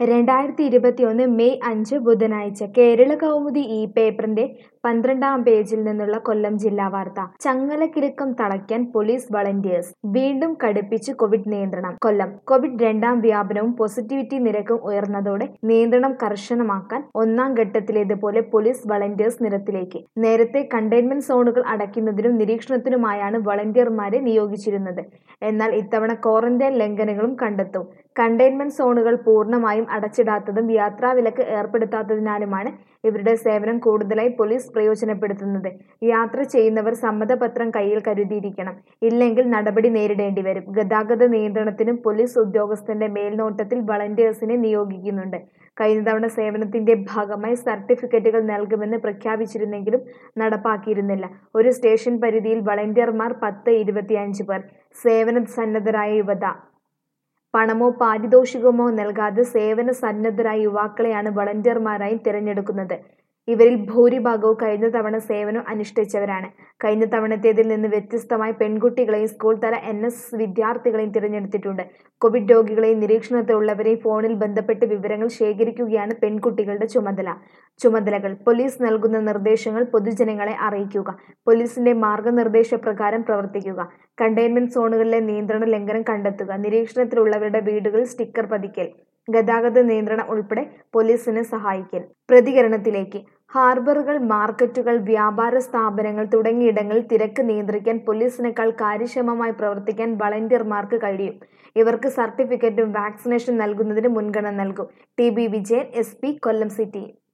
രണ്ടായിരത്തി ഇരുപത്തിയൊന്ന് മെയ് അഞ്ച് ബുധനാഴ്ച കേരള കൗമുദി ഈ പേപ്പറിന്റെ പന്ത്രണ്ടാം പേജിൽ നിന്നുള്ള കൊല്ലം ജില്ലാ വാർത്ത ചങ്ങലക്കിലുക്കം തളയ്ക്കാൻ പോലീസ് വളണ്ടിയേഴ്സ് വീണ്ടും കടുപ്പിച്ച് കോവിഡ് നിയന്ത്രണം കൊല്ലം കോവിഡ് രണ്ടാം വ്യാപനവും പോസിറ്റിവിറ്റി നിരക്കും ഉയർന്നതോടെ നിയന്ത്രണം കർശനമാക്കാൻ ഒന്നാം ഘട്ടത്തിലേതുപോലെ പോലീസ് വളണ്ടിയേഴ്സ് നിരത്തിലേക്ക് നേരത്തെ കണ്ടെയ്ൻമെന്റ് സോണുകൾ അടയ്ക്കുന്നതിനും നിരീക്ഷണത്തിനുമായാണ് വളണ്ടിയർമാരെ നിയോഗിച്ചിരുന്നത് എന്നാൽ ഇത്തവണ ക്വാറന്റൈൻ ലംഘനങ്ങളും കണ്ടെത്തും കണ്ടെയ്ൻമെന്റ് സോണുകൾ പൂർണ്ണമായും അടച്ചിടാത്തതും യാത്രാവിലക്ക് ഏർപ്പെടുത്താത്തതിനാലുമാണ് ഇവരുടെ സേവനം കൂടുതലായി പോലീസ് പ്രയോജനപ്പെടുത്തുന്നത് യാത്ര ചെയ്യുന്നവർ സമ്മതപത്രം കയ്യിൽ കരുതിയിരിക്കണം ഇല്ലെങ്കിൽ നടപടി നേരിടേണ്ടി വരും ഗതാഗത നിയന്ത്രണത്തിനും പോലീസ് ഉദ്യോഗസ്ഥന്റെ മേൽനോട്ടത്തിൽ വളണ്ടിയേഴ്സിനെ നിയോഗിക്കുന്നുണ്ട് കഴിഞ്ഞ തവണ സേവനത്തിന്റെ ഭാഗമായി സർട്ടിഫിക്കറ്റുകൾ നൽകുമെന്ന് പ്രഖ്യാപിച്ചിരുന്നെങ്കിലും നടപ്പാക്കിയിരുന്നില്ല ഒരു സ്റ്റേഷൻ പരിധിയിൽ വളണ്ടിയർമാർ പത്ത് ഇരുപത്തിയഞ്ച് പേർ സേവന സന്നദ്ധരായ യുവത പണമോ പാരിതോഷികമോ നൽകാതെ സേവന സന്നദ്ധരായ യുവാക്കളെയാണ് വളണ്ടിയർമാരായി തിരഞ്ഞെടുക്കുന്നത് ഇവരിൽ ഭൂരിഭാഗവും കഴിഞ്ഞ തവണ സേവനം അനുഷ്ഠിച്ചവരാണ് കഴിഞ്ഞ തവണത്തേതിൽ നിന്ന് വ്യത്യസ്തമായി പെൺകുട്ടികളെയും സ്കൂൾ തല എൻ എസ് വിദ്യാർത്ഥികളെയും തിരഞ്ഞെടുത്തിട്ടുണ്ട് കോവിഡ് രോഗികളെയും നിരീക്ഷണത്തിലുള്ളവരെയും ഫോണിൽ ബന്ധപ്പെട്ട് വിവരങ്ങൾ ശേഖരിക്കുകയാണ് പെൺകുട്ടികളുടെ ചുമതല ചുമതലകൾ പോലീസ് നൽകുന്ന നിർദ്ദേശങ്ങൾ പൊതുജനങ്ങളെ അറിയിക്കുക പോലീസിന്റെ മാർഗനിർദ്ദേശപ്രകാരം പ്രവർത്തിക്കുക കണ്ടെയ്ൻമെന്റ് സോണുകളിലെ നിയന്ത്രണ ലംഘനം കണ്ടെത്തുക നിരീക്ഷണത്തിലുള്ളവരുടെ വീടുകളിൽ സ്റ്റിക്കർ പതിക്കൽ ഗതാഗത നിയന്ത്രണം ഉൾപ്പെടെ പോലീസിനെ സഹായിക്കൽ പ്രതികരണത്തിലേക്ക് ഹാർബറുകൾ മാർക്കറ്റുകൾ വ്യാപാര സ്ഥാപനങ്ങൾ തുടങ്ങിയിടങ്ങളിൽ തിരക്ക് നിയന്ത്രിക്കാൻ പോലീസിനേക്കാൾ കാര്യക്ഷമമായി പ്രവർത്തിക്കാൻ വളണ്ടിയർമാർക്ക് കഴിയും ഇവർക്ക് സർട്ടിഫിക്കറ്റും വാക്സിനേഷൻ നൽകുന്നതിന് മുൻഗണന നൽകും T B Vijayan S P Kollam city